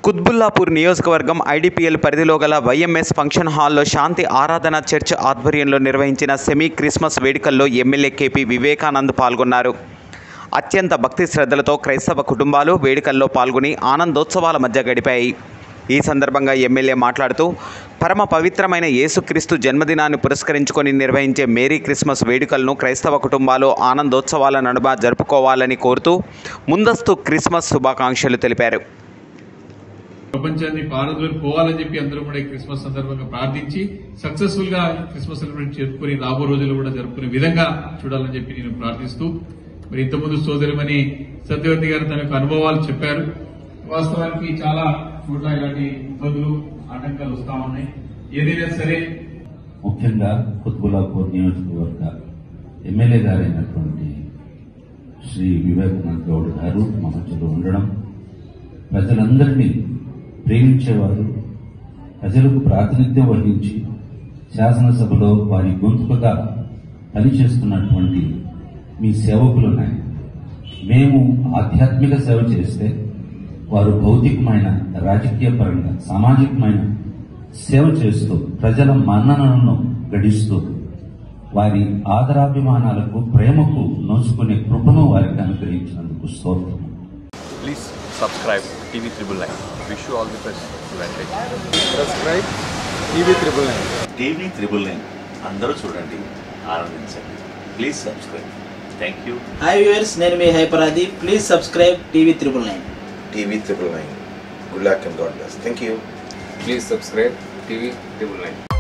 కుత్బుల్లాపూర్ నియోజకవర్గం ఐడిపిఎల్ పరిధిలో గల వైఎంఎస్ ఫంక్షన్ హాల్లో శాంతి ఆరాధన చర్చ్ ఆధ్వర్యంలో నిర్వహించిన సెమీ క్రిస్మస్ వేడుకల్లో ఎమ్మెల్యే కేపీ వివేకానంద్ పాల్గొన్నారు అత్యంత భక్తి శ్రద్ధలతో క్రైస్తవ కుటుంబాలు వేడుకల్లో పాల్గొని ఆనందోత్సవాల మధ్య గడిపాయి ఈ సందర్భంగా ఎమ్మెల్యే మాట్లాడుతూ పరమ పవిత్రమైన యేసుక్రీస్తు జన్మదినాన్ని పురస్కరించుకొని నిర్వహించే మేరీ క్రిస్మస్ వేడుకలను క్రైస్తవ కుటుంబాలు ఆనందోత్సవాల నడుమ జరుపుకోవాలని కోరుతూ ముందస్తు క్రిస్మస్ శుభాకాంక్షలు తెలిపారు ప్రపంచాన్ని పారదోలి పోవాలని చెప్పి అందరూ కూడా ఈ క్రిస్మస్ సందర్భంగా ప్రార్థించి సక్సెస్ఫుల్ గా ఈ క్రిస్మస్ సెలబ్రేట్ జరుపుకుని రాబో రోజులు కూడా జరుపుకునే విధంగా చూడాలని చెప్పి నేను ప్రార్థిస్తూ మరి ఇంతకుముందు సోదరిమణి సత్యవతి గారు తన యొక్క అనుభవాలు చెప్పారు వాస్తవానికి చాలా చోట్ల ఇలాంటి ఇబ్బందులు ఆటంకాలు వస్తా ఉన్నాయి ఏదైనా సరే ముఖ్యంగా కుత్బులాపూర్ నియోజకవర్గ ఎమ్మెల్యే గారైనటువంటి శ్రీ వివేకానంద గౌడ్ గారు మా మధ్యలో ఉండడం ప్రజలందరినీ ప్రేమించేవారు ప్రజలకు ప్రాతినిధ్యం వహించి శాసనసభలో వారి గొంతుకగా పనిచేస్తున్నటువంటి మీ సేవకులున్నాయి మేము ఆధ్యాత్మిక సేవ చేస్తే వారు భౌతికమైన రాజకీయ పరంగా సామాజికమైన సేవ చేస్తూ ప్రజల మన్ననలను గడిస్తూ వారి ఆదరాభిమానాలకు ప్రేమకు నోచుకునే కృపను వారికి అనుగ్రహించినందుకు స్తోత్రం Please subscribe TV Triple Nine. Wish you all the best. Advantage. Subscribe TV triple nine TV triple nine అందరూ చూడండి ఆనందించండి please subscribe thank you hi viewers నేను మీ Hyper Aadi please subscribe TV triple nine TV triple nine. Good luck and God bless. Thank you. Please subscribe TV triple nine